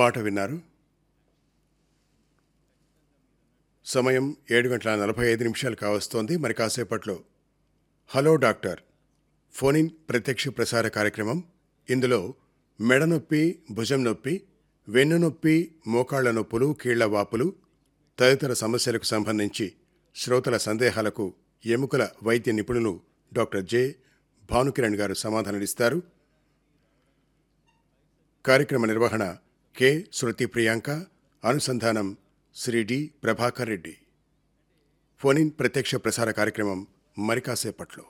పాట విన్నారు సమయం ఏడు గంటల నలభై ఐదు నిమిషాలు కావస్తోంది మరి కాసేపట్లో హలో డాక్టర్ ఫోన్ ఇన్ ప్రత్యక్ష ప్రసార కార్యక్రమం ఇందులో మెడ నొప్పి భుజం నొప్పి వెన్ను నొప్పి మోకాళ్ల నొప్పులు కీళ్ల వాపులు తదితర సమస్యలకు సంబంధించి శ్రోతల సందేహాలకు ఎముకల వైద్య నిపుణులు డాక్టర్ జె భానుకిరణ్ గారు సమాధానాలిస్తారు కార్యక్రమ నిర్వహణ కె శృతి ప్రియాంక అనుసంధానం Shri D Prabhakar Reddy phone in ప్రత్యక్ష ప్రసార కార్యక్రమం మరి కాసేపట్లో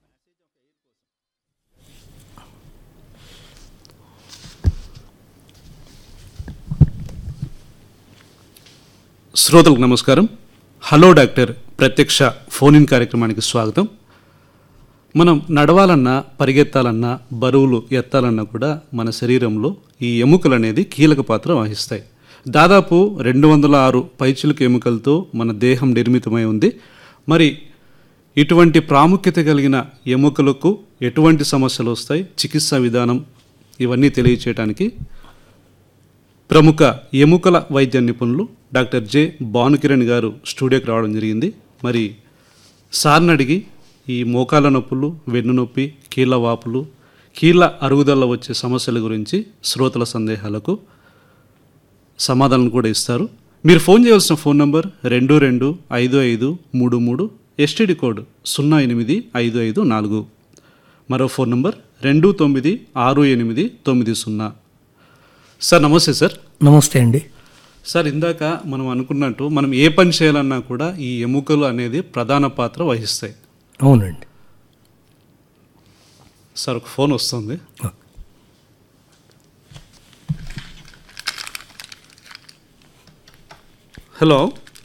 శ్రోతలకు నమస్కారం హలో డాక్టర్ ప్రత్యక్ష ఫోన్ ఇన్ కార్యక్రమానికి స్వాగతం మనం నడవాలన్నా పరిగెత్తాలన్నా బరువులు ఎత్తాలన్నా కూడా మన శరీరంలో ఈ ఎముకలు అనేది కీలక పాత్ర వహిస్తాయి దాదాపు రెండు వందల ఆరు పైచిలుక ఎముకలతో మన దేహం నిర్మితమై ఉంది మరి ఇటువంటి ప్రాముఖ్యత కలిగిన ఎముకలకు ఎటువంటి సమస్యలు వస్తాయి చికిత్సా విధానం ఇవన్నీ తెలియచేయడానికి ప్రముఖ ఎముకల వైద్య నిపుణులు డాక్టర్ జె భానుకిరణ్ గారు స్టూడియోకి రావడం జరిగింది మరి సార్ని అడిగి ఈ మోకాల నొప్పులు వెన్ను నొప్పి కీళ్ళ వాపులు కీళ్ళ అరుగుదల వచ్చే సమస్యల గురించి శ్రోతల సందేహాలకు సమాధానం కూడా ఇస్తారు మీరు ఫోన్ చేయాల్సిన ఫోన్ నంబర్ రెండు రెండు ఐదు ఐదు మూడు మూడు ఎస్టీడీ కోడ్ సున్నా ఎనిమిది ఐదు ఐదు నాలుగు మరో ఫోన్ నంబర్ రెండు తొమ్మిది ఆరు ఎనిమిది తొమ్మిది సున్నా సార్ నమస్తే సార్ నమస్తే అండి సార్ ఇందాక మనం అనుకున్నట్టు మనం ఏ పని చేయాలన్నా కూడా ఈ ఎముకలు అనేది ప్రధాన పాత్ర వహిస్తాయి అవునండి సార్ ఒక ఫోన్ వస్తుంది హలో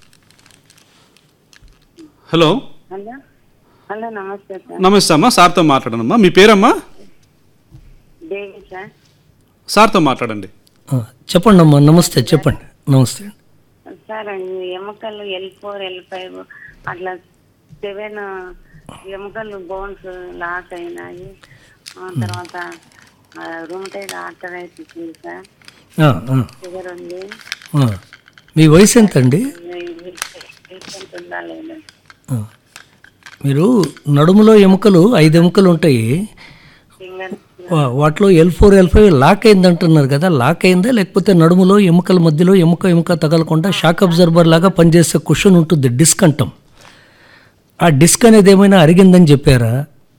హలో హలో హలో నమస్తే సార్ నమస్తే అమ్మా సార్తో మాట్లాడనమ్మా మీ పేరమ్మా దేవి సార్ సార్తో మాట్లాడండి ఆ, చెప్పండి అమ్మా నమస్తే చెప్పండి నమస్తే అండి సార్ ఈ ఎముకలు ఎల్ ఫోర్ ఎల్ ఫైవ్ అట్లా సెవెన్ ఎముకలు బోన్స్ లాస్ అయినాయి ఆ తర్వాత రూమటైడ్ ఆర్థరైటిస్ ఉంది సార్ ఆ, ఆ, షుగర్ ఉంది ఆ. మీ వయసు ఎంత అండి ట్రీట్మెంట్ ఉందా లేదా ఆ. మీరు నడుములో ఎముకలు ఐదు ఎముకలు ఉంటాయి ఫింగర్ వా- వాటిలో L four L five lock అయింది అంటున్నారు కదా లాక్ అయిందా లేకపోతే నడుములో ఎముకల మధ్యలో ఎముక ఎముక తగలకుండా షాక్ అబ్జర్బర్ లాగా పనిచేసే కుషన్ ఉంటుంది డిస్క్ అంటాం ఆ డిస్క్ అనేది ఏమైనా అరిగిందని చెప్పారా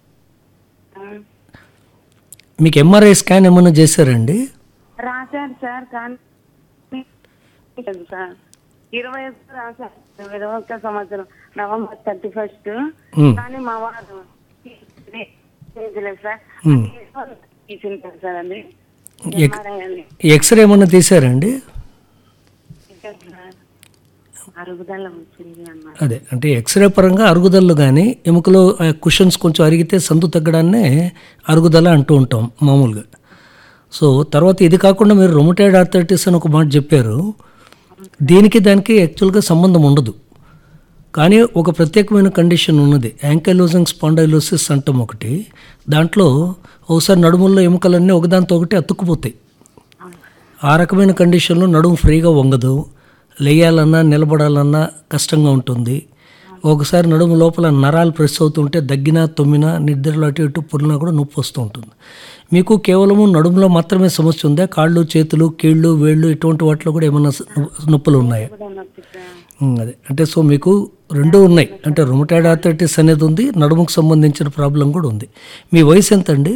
మీకు ఎంఆర్ఐ స్కాన్ ఏమైనా చేశారండి రాశారు సార్ కానీ లేదు సార్ ఇరవై ఒక్క రాశారు ఇరవై ఒక్క సంవత్సరం నవంబర్ థర్టీ ఫస్ట్ Hmm. కానీ మా వారు చేయలేదు సార్ ఇచ్చింటారు సార్ అది ఎక్- MRI అని ఎక్స్రే ఏమైనా తీశారండి ఇచ్చారు సార్ అరుగుదల వచ్చింది అన్నారు అదే అంటే ఎక్స్రే పరంగా అరుగుదలలు కానీ ఎముకలో కుషన్స్ కొంచెం అరిగితే సందు తగ్గడాన్నే అరుగుదల అంటూ ఉంటాం మామూలుగా సో తర్వాత ఇది కాకుండా మీరు రొమటైడ్ ఆర్థరైటిస్ అని ఒక మాట చెప్పారు దీనికి దానికి యాక్చువల్గా సంబంధం ఉండదు కానీ ఒక ప్రత్యేకమైన కండిషన్ ఉన్నది యాంకైలోజింగ్ స్పాండైలోసిస్ అంటాం ఒకటి దాంట్లో ఒకసారి నడుముల్లో ఎముకలన్నీ ఒకదాంతో ఒకటి అతుక్కుపోతాయి ఆ రకమైన కండిషన్లో నడుము ఫ్రీగా వంగదు లేయాలన్నా నిలబడాలన్నా కష్టంగా ఉంటుంది ఒకసారి నడుము లోపల నరాలు ప్రెస్ అవుతుంటే దగ్గినా తొమ్మినా నిద్రలో అటు ఇటు పురినా కూడా నొప్పి వస్తూ ఉంటుంది మీకు కేవలము నడుములో మాత్రమే సమస్య ఉందా కాళ్ళు చేతులు కీళ్ళు వేళ్ళు ఇటువంటి వాటిలో కూడా ఏమైనా స- నొప్పులు ఉన్నాయా కూడా నొప్పి సార్ ఉమ్, అదే అంటే సో మీకు రెండు ఉన్నాయి అంటే రుమటైడ్ ఆర్థరైటిస్ అనేది ఉంది నడుముకు సంబంధించిన ప్రాబ్లం కూడా ఉంది మీ వయసు ఎంత అండి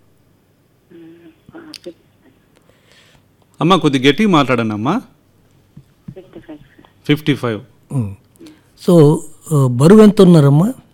అమ్మా కొద్ది గట్టిగా మాట్లాడండి అమ్మా fifty five sir fifty five um. So ఆ, బరువు ఎంత ఉన్నారమ్మా